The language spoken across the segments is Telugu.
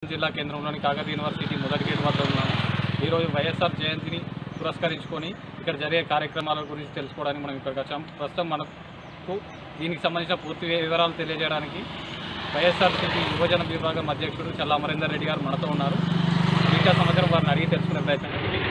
జిల్లా కేంద్రంలోని కాకతీయ యూనివర్సిటీ మొదటి గేట్ వద్ద ఉన్నాము ఈరోజు వైఎస్ఆర్ జయంతిని పురస్కరించుకొని ఇక్కడ జరిగే కార్యక్రమాల గురించి తెలుసుకోవడానికి మనం ఇక్కడికి వచ్చాం ప్రస్తుతం మనకు దీనికి సంబంధించిన పూర్తి వివరాలు తెలియజేయడానికి వైఎస్ఆర్సీపీ యువజన విభాగం అధ్యక్షుడు చల్లా అమరేందర్ రెడ్డి గారు మనతో ఉన్నారు మిగతా సమాచారం వారిని అడిగి తెలుసుకునే ప్రయత్నం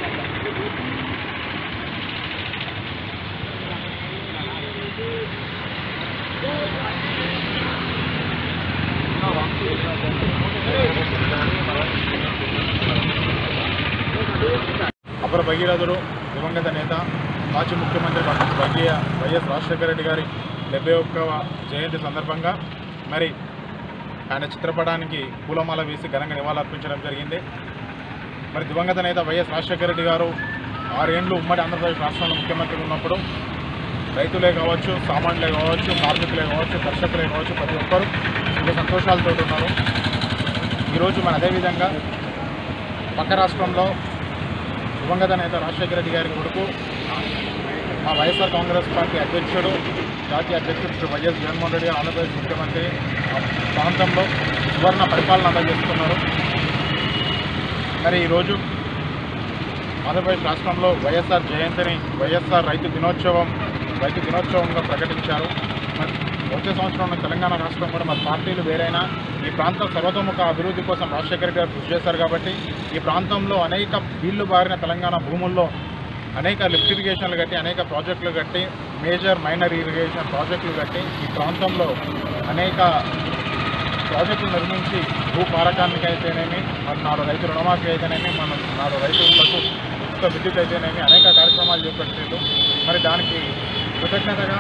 అపర భగీరథుడు దివంగత నేత మాజీ ముఖ్యమంత్రి డాక్టర్ స్వర్గీయ వైఎస్ రాజశేఖర రెడ్డి గారి డెబ్బై ఒక్కవ జయంతి సందర్భంగా మరి ఆయన చిత్రపటానికి పూలమాల వేసి ఘనంగా నివాళులర్పించడం జరిగింది మరి దివంగత నేత వైఎస్ రాజశేఖర రెడ్డి గారు ఆరేండ్లు ఉమ్మడి ఆంధ్రప్రదేశ్ రాష్ట్రంలో ముఖ్యమంత్రి ఉన్నప్పుడు రైతులే కావచ్చు సామాన్యులే కావచ్చు కార్మికులే కావచ్చు దర్శకులే కావచ్చు ప్రతి ఒక్కరూ సుఖ సంతోషాలతో ఉన్నారు ఈరోజు మన అదేవిధంగా పక్క రాష్ట్రంలో దివంగత నేత రాజశేఖర రెడ్డి గారి కొడుకు మా వైఎస్ఆర్ కాంగ్రెస్ పార్టీ అధ్యక్షుడు జాతీయ అధ్యక్షుడు శ్రీ వైఎస్ జగన్మోహన్ రెడ్డి గారు ఆంధ్రప్రదేశ్ ముఖ్యమంత్రి ఆ ప్రాంతంలో సువర్ణ పరిపాలన అందజేస్తున్నారు మరి ఈరోజు ఆంధ్రప్రదేశ్ రాష్ట్రంలో వైఎస్ఆర్ జయంతిని వైఎస్ఆర్ రైతు దినోత్సవం రైతు దినోత్సవంగా ప్రకటించారు మరి వచ్చే సంవత్సరంలో తెలంగాణ రాష్ట్రం కూడా మరి పార్టీలు వేరైనా ఈ ప్రాంతం సర్వతోముఖ అభివృద్ధి కోసం రాజశేఖర రెడ్డి గారు కృషి చేశారు కాబట్టి ఈ ప్రాంతంలో అనేక బీళ్లు బారిన తెలంగాణ భూముల్లో అనేక లిఫ్ట్ ఇరిగేషన్లు కట్టి అనేక ప్రాజెక్టులు కట్టి మేజర్ మైనర్ ఇరిగేషన్ ప్రాజెక్టులు కట్టి ఈ ప్రాంతంలో అనేక ప్రాజెక్టులు నిర్మించి భూ పారకానికి అయితేనేమి మరి నాడు రైతు రుణమాఫీ అయితేనేమి మన నాడు రైతులకు ఉచిత విద్యుత్ అయితేనేమి అనేక కార్యక్రమాలు చేపట్టారు మరి దానికి కృతజ్ఞతగా